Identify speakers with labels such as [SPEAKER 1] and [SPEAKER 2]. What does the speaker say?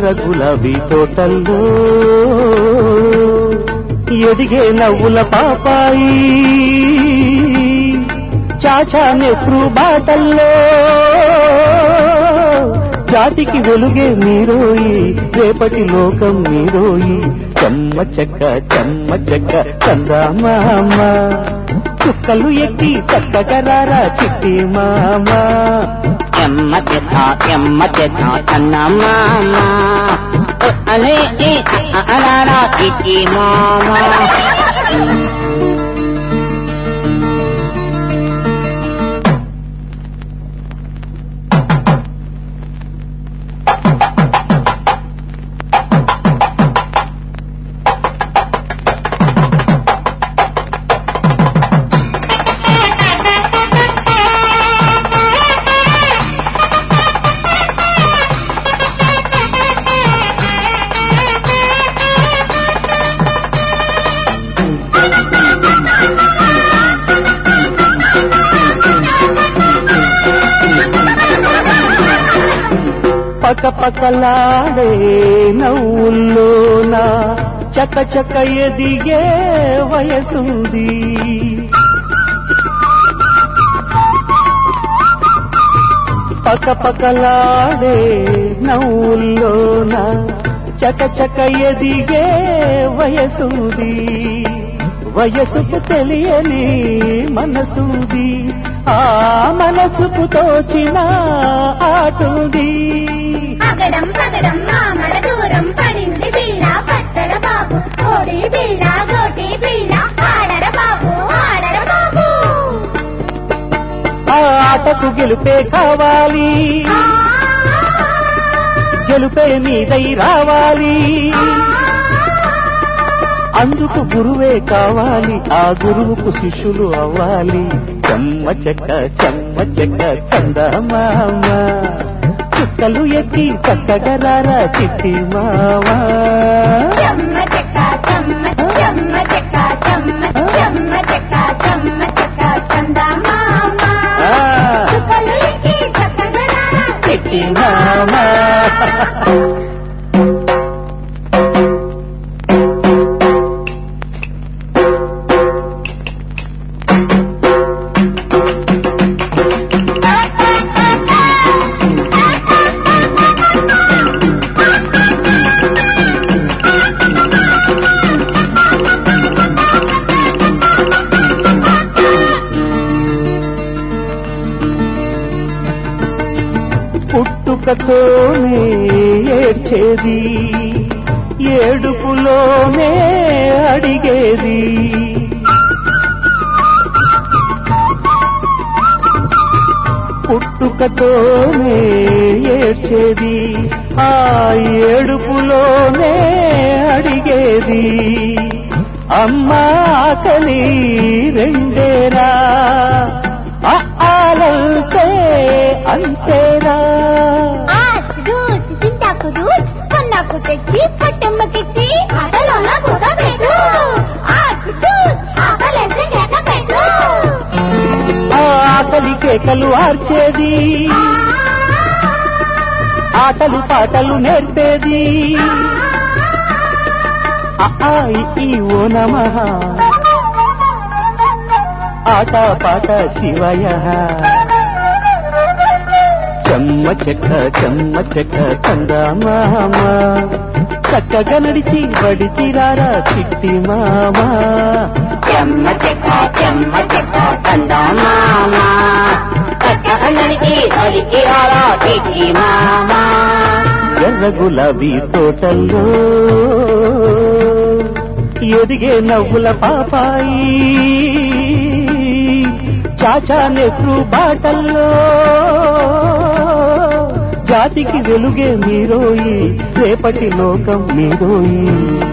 [SPEAKER 1] ఎర్ర గులాబీ తోటల్లో ఎదిగే నవ్వుల పాపాయి చాచా నెప్రు బాటల్లో జాతికి వెలుగే మీరోయి రేపటి లోకం మీరోయి చెమ్మ చెక్క చెమ్మ చెక్క చందమామ చుక్కలు ఎక్కి చక్కగరారా చిట్టి మామ
[SPEAKER 2] ఎమ్మ చెత్త ఎమ్మ చెత్త చందమామ అలే ఈ అలారా చిట్టి మామ
[SPEAKER 1] పక పకలాడే నవ్వుల్లోన చక చక ఎదిగే వయసుంది పక పకలాడే నవ్వుల్లోన చక చక ఎదిగే వయసుంది వయసుకు తెలియని మనసుంది ఆ మనసుకు తోచిన ఆటుంది
[SPEAKER 3] అగడం పగడం మామల దూరం పడింది బిళ్ళ పట్టర బాబు కోడి బిళ్ళ గోటి బిళ్ళ ఆడర బాబు ఆడర బాబు
[SPEAKER 1] ఆ ఆటకు గెలుపే కావాలి గెలుపే నీదై రావాలి అందుకు గురువే కావాలి ఆ గురువుకు శిష్యులు అవ్వాలి చెమ్మ చెక్క చెమ్మ చెక్క చందమామ చుక్కలు ఎక్కి చక్కగరారా చిట్టి మావా
[SPEAKER 3] చెమ్మ చెక్క చెమ్మ చెమ్మ చెక్క చెమ్మ చెమ్మ చెక్క చెమ్మ చెక్క చందమామ
[SPEAKER 1] ఆ,
[SPEAKER 3] చుక్కలు ఎక్కి చక్కగా
[SPEAKER 1] చిట్టి మామా పుట్టుకతోనే ఏడ్చేది ఏడుపులోనే అడిగేది పుట్టుకతోనే ఏడ్చేది ఆ ఏడుపులోనే అడిగేది అమ్మా ఆకలి రెండేరా ఆ ఆలంతే అంతేరా
[SPEAKER 3] ఆచ్ రూచ్ చింతాకు రూచ్ కన్నాకు తెచ్చి పట్టమ్మకెత్తి ఆటలోన కూడా పెట్టు ఆచ్ చూచ్ ఆకలేసి కేక పెట్టు
[SPEAKER 1] ఆ ఆకలి కేకలు ఆర్చేది ఆటలు పాటలు నేర్పేది ఆ ఆ, ఈ, ఈ ఓ నమః ఆట పాట శివయ చెమ్మ చెక్క చెమ్మ చెక్క చందమామ చక్కగా నడిచి బడితిరారా చిట్టి మామ
[SPEAKER 2] చెమ్మ చెక్క చెమ్మ చెక్క చందమామ కట్టకన్నడికి అడికి రారా చిట్టి మామ
[SPEAKER 1] ఎర్ర గులాబీ తోటల్లో ఎదిగే నవ్వుల పాపాయి చాచా నెహ్రూ బాటల్లో జాతికి వెలుగే మీరోయి రేపటి లోకం మీరోయి